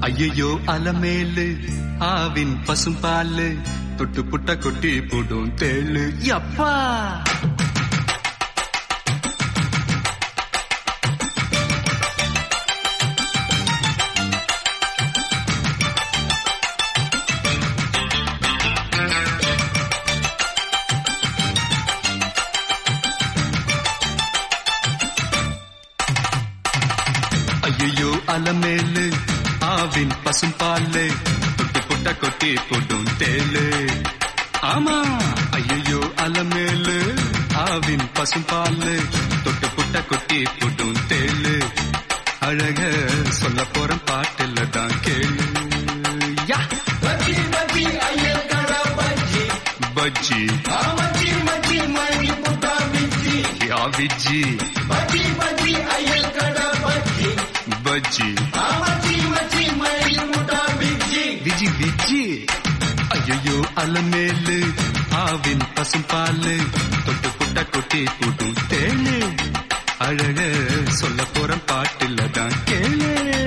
ஐயையோ அலமேலு ஆவின் பசும்பாலு தொட்டு புட்ட கொட்டி போடும் தேளு யப்பா ஐயையோ அலமேலு ஆவின் பசும்பாலு தொட்டு புட்ட கொட்டி போடும் தேளு ஆமா ஐயையோ அலமேலு ஆவின் பசும்பாலு தொட்டு புட்ட கொட்டி போடும் தேளு அழக சொல்ல போற பாட்டுல தான் கேளு யா பஜ்ஜி பஜ்ஜி ஐயர் கடா பஜ்ஜி பஜ்ஜி மச்சி மச்சி மணி புட்டா மிச்சி யா விஜி பஜ்ஜி பஜ்ஜி ஐயர் கடா பஜ்ஜி பஜ்ஜி மச்சி மச்சி மணி புட்டா மிச்சி விஜி விஜி ஐயோ அலமேலு ஆவின் பசும்பாலு தொட்டு புட்ட கொட்டி போடும் தேளு அழக சொல்ல போற பாட்டுல தான் கேளு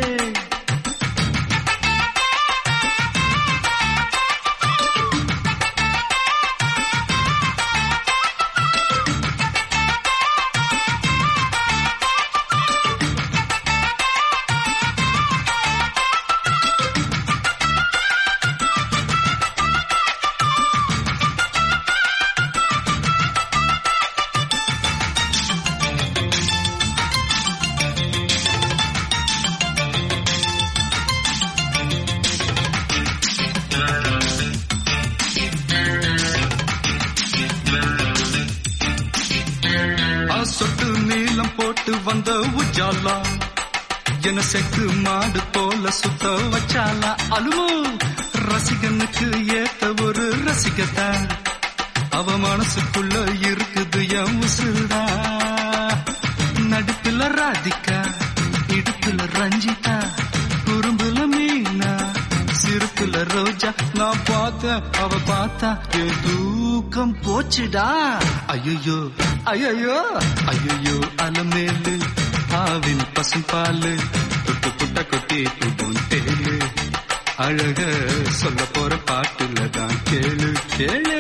ஆ சொட்டு நீளம் போட்டு வந்த உஜாலா என செக்கு மாடு போல சுத்த வச்சாலா அலுமோ ரசிகனுக்கு ஏத்த ஒரு ரசிகத்தா அவ மனசுக்குள்ள இருக்குது என் உசுடா நடுப்புல ராதிகா இடுப்புல ரஞ்சிதா குறும்புல மீனா சிறுப்புல ரோஜா நான் பார்த்தேன் அவ பார்த்தா என் தூக்கம் போச்சுடா ஐயோ ஐயோ ஐயோ அலமேலு ஆவின் பசும்பாலு தொட்டு புட்ட கொட்டி போடும் தேலு அழக சொல்ல போற பாட்டுல தான் கேளு கேளு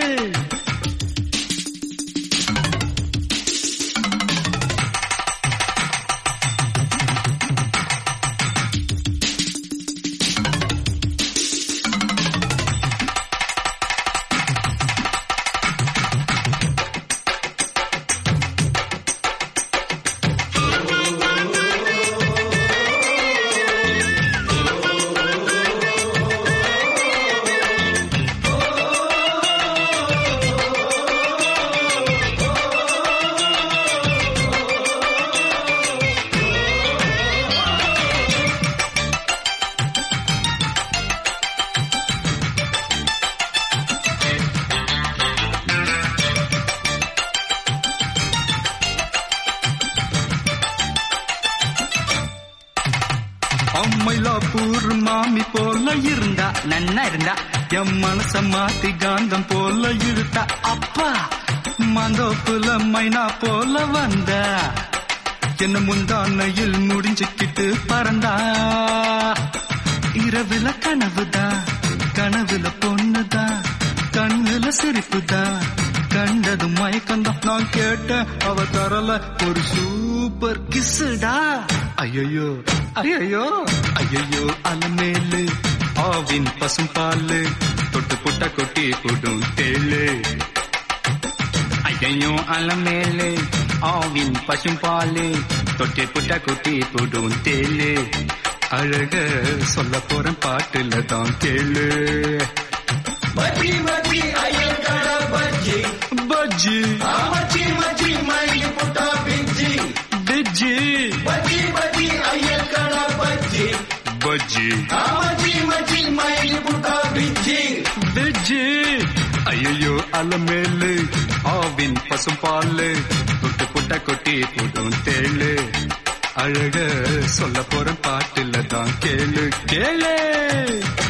அம்மைலாப்பூர் மாமி போல இருந்தா நன்னா இருந்தா என் மனச மாத்தி காந்தம் போல இழுத்தா அப்பா மந்தோப்புல மைனா போல வந்தா என்ன முந்தானையில் முடிஞ்சுக்கிட்டு பறந்தா இரவுல கனவுதான் கனவுல பொண்ணுதான் கண்ணுல சிரிப்புதான் கண்டது மயக்கந்தான் நான் கேட்டேன் அவ தரல ஒரு சூப்பர் கிஸ்ஸுடா ஐயோ ஐயோ ஐயோ அலமேலு ஆவின் பசும்பாலு தொட்டு புட்ட கொட்டி போடும் தேளு ஐயோ அலமேலு ஆவின் பசும்பாலு தொட்டி புட்ட கொட்டி போடும் தேளு அழக சொல்ல போற பாட்டுல தான் கேளு பஜ்ஜி பஜ்ஜி ஐயர் கடா பஜ்ஜி பஜ்ஜி மச்சி மச்சி மணி புட்டா மிச்சி பிஜ்ஜி பஜ்ஜி பஜ்ஜி ஐயர் கடா பஜ்ஜி பஜ்ஜி மச்சி மச்சி மணி புட்டா மிச்சி பிஜ்ஜி ஐயோ அலமேலு ஆவின் பசும்பாலு தொட்டு புட்ட கொட்டி போடும் தேளு அழக சொல்ல போற பாட்டுல தான் கேளு கேளு